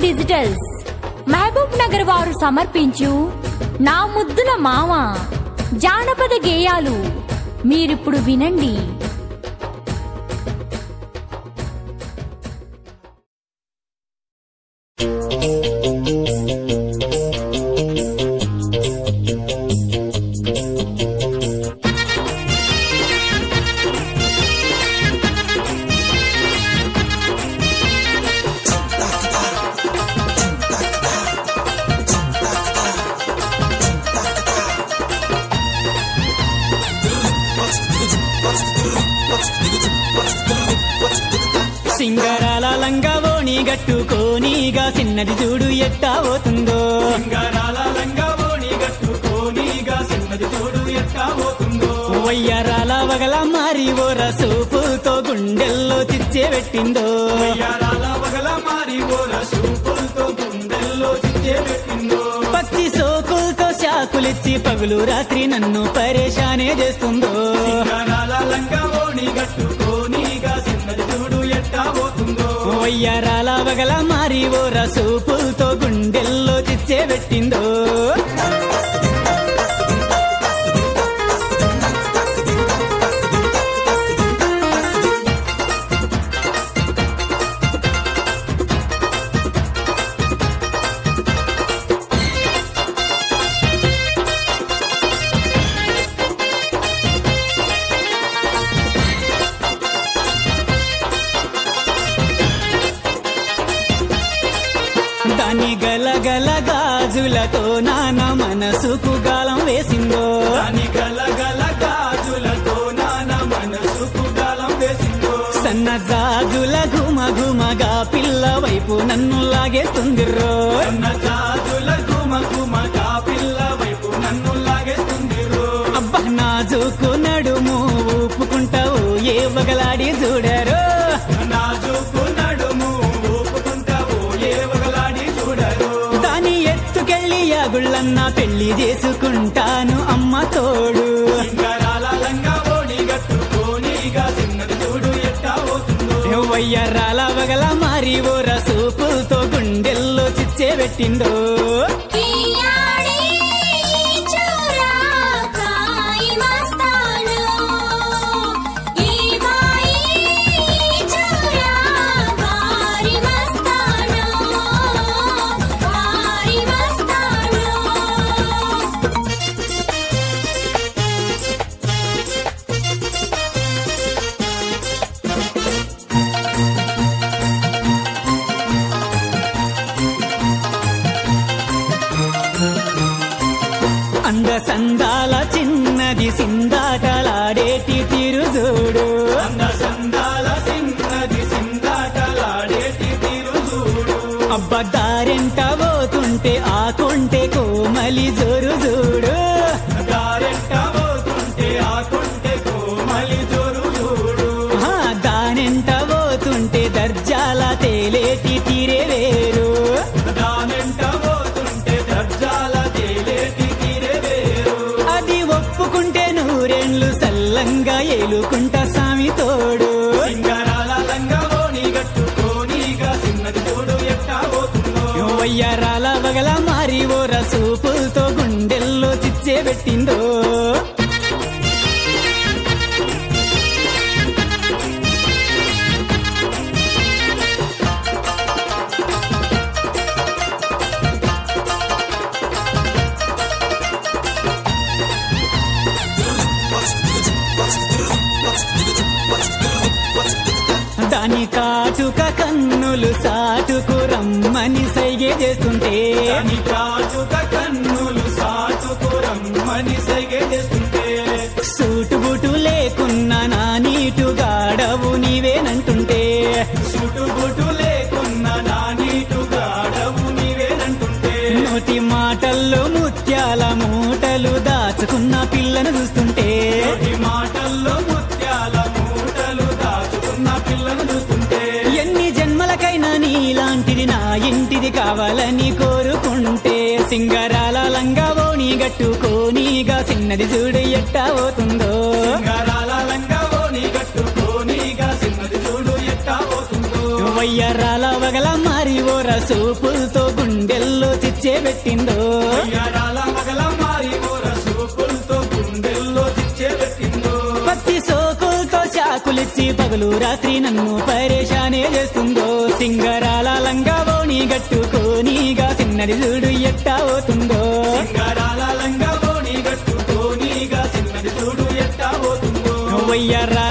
digitals Mahabub Nagar వారు సమర్పించు నా ముద్దుల మామ జానపద గేయాలు మీరిప్పుడు వినండి సింగరాల లంగవోణి గట్టుకోనిగా చిన్నది చూడు ఎట్టా పోతుందో సింగారాల లంగావోణి గట్టుకోనిగా సిన్నది చూడు ఎట్టా పోతుందో వయ్యారాల వగల మారి ఓర సూపుతో గుండెల్లో చిచ్చే పెట్టిందో వయ్యారాల వగల మారి ఓర సూపులతో గుండెల్లో చిచ్చే పెట్టిందో పచ్చి సోకులతో శాకులిచ్చి పగులు రాత్రి నన్ను పరేషానే చేస్తుందో సింగారాల లంగావోణి గట్టుకోనిగా సిన్నది చూడు ఎట్టా పోతుందో వయ్యారాల వగల మారి ఓర సూపులతో గుండెల్లో చిచ్చే పెట్టిందో దాని గల గల గాజులతో నాన్న మనసుకు గాలం వేసిందో దాని గల గల గాజులతో నాన మనసుకు గాలం వేసిందో సన్న జాజుల ఘుమ ఘుమగా పిల్ల వైపు నన్ను లాగేస్తుందిర్రో సన్న జాజుల గుమ గుమగా పిల్ల వైపు నన్ను లాగేస్తుంది రో అబ్బా నాజుకు నడుము ఊపుకుంటావు ఏ వగలాడి చూడరు నాజుకు నడుము ఊపుకుంటావు ఏ వగలాడి చూడరు దాని ఎత్తుకెళ్ళి యాగుళ్ళన్న పెళ్లి చేసుకుంటాను అమ్మ తోడు సింగరాల లంగా ఓడి గట్టుకోనిగా చిన్నది చూడు ఎట్టా పోతుందో వయ్యర్రాల వగల మారి ఓర సూపులతో గుండెల్లో చిచ్చే పెట్టిందో కియాడి చోరా కాయి మస్తాను ఈ మాయి చోరా భారీ మస్తాను భారీ మస్తాను అంద సందాల చిన్నది సిందాటలాడేటి తిరుజూడు అంద సందాల సిన్నది సిందాటలాడేటి తీరు చూడు అబ్బదారెంట పోతుంటే ఆకుంటే కోమలి జోరు చూడు దారెంట పోతుంటే ఆకుంటే కోమలి జోరు చూడు ఆ, దానెంట పోతుంటే దర్జాల తేలేటి తీరే వేరు దానెంట పోతుంటే దర్జాల తేలేటి తీరే వేరు అది ఒప్పుకుంటే నూరేండ్లు సల్లంగా ఏలుకుంటా సామి తోడు సింగరాల లంగావోని గట్టుకోనిగా చిన్నది చూడు ఎట్టా పోతుందో వయ్యారాల వగల మారి ఓర సూపులతో గుండెల్లో చిచ్చే పెట్టిందో దాని కాటుక కన్నులు సాటుకు రమ్మని సైగే చేస్తుంటే దాని కాటుక కన్నులు సాటుకు రమ్మని సైగే చేస్తుంటే సూటు బుటు లేకున్నా నా నీటు గాడవు నీవేనంటుంటే సుటుబుటు లేకున్న నా నీటు గాడవు నీవేనంటుంటే నోటి మాటల్లో ముత్యాల మూటలు దాచుకున్న పిల్లను చూస్తుంటే ఈ మాటల్లో ముత్యాల మూటలు దాచుకున్న పిల్లను చూస్తుంటే ఎన్ని జన్మలకైనా నీలాంటిది నా ఇంటిది కావాలని కోరుకుంటే సింగరాల లంగావోని గట్టుకోనిగా చిన్నది చూడు ఎట్టా పోతుందో సింగారాల లంగావోని గట్టుకోనిగా చిన్నది చూడు ఎట్టా పోతుందో వయ్యరాల వగల మారి ఓర సూపులతో గుండెల్లో చిచ్చే పెట్టిందో అయ్యారాల మగల మారి మోర సూపులతో గుండెల్లో చిచ్చే పెట్టిందో పచ్చి సోకులతో చాకులిచ్చి పగలు రాత్రి నన్ను పరేషానే చేస్తుందో సింగరాల లంగా ఓణి గట్టుకోనిగా చిన్నది చూడు ఎట్టా అవుతుందో సింగారాల లంగా ఓణి గట్టుకోనిగా చిన్నది చూడు ఎట్టా పోతుందో వయ్యరా